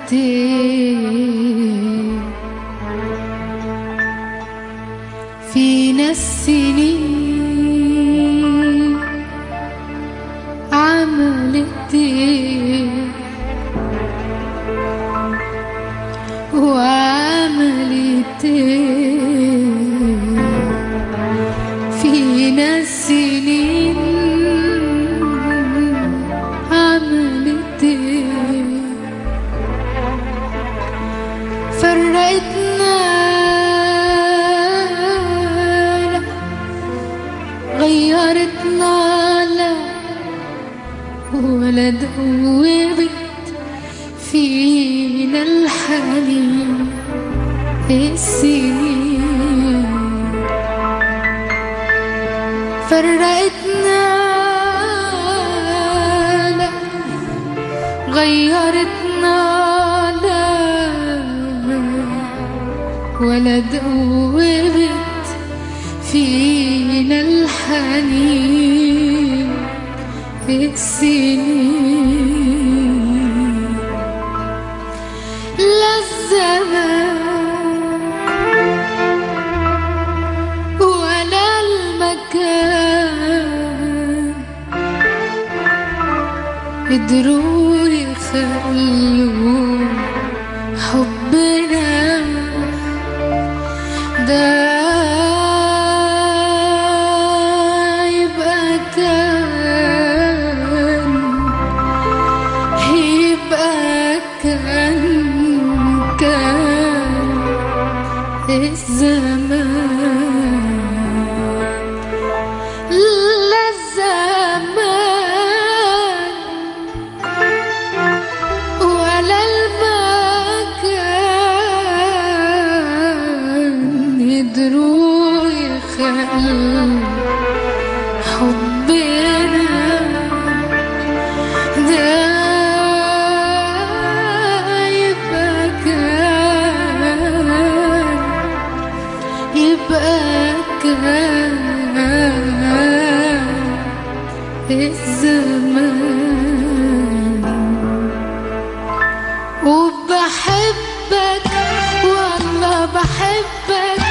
ايه فينا السنين عملت ايه وعملت ايه فينا السنين عملت ايه فرقتنا لا غيرتنا لا ولا دوبت فينا الحنين السنين فرقتنا لا غيرتنا لا ولا دوبت فينا الحنين السنين لا الزمان ولا المكان قدروا يخلوا حبنا ده يبقى كان يبقى كان كان الزمان لا الزمان ولا المكان يقدروا يخلوا حبنا ده يبقى كان يبقى كان الزمان وبحبك والله بحبك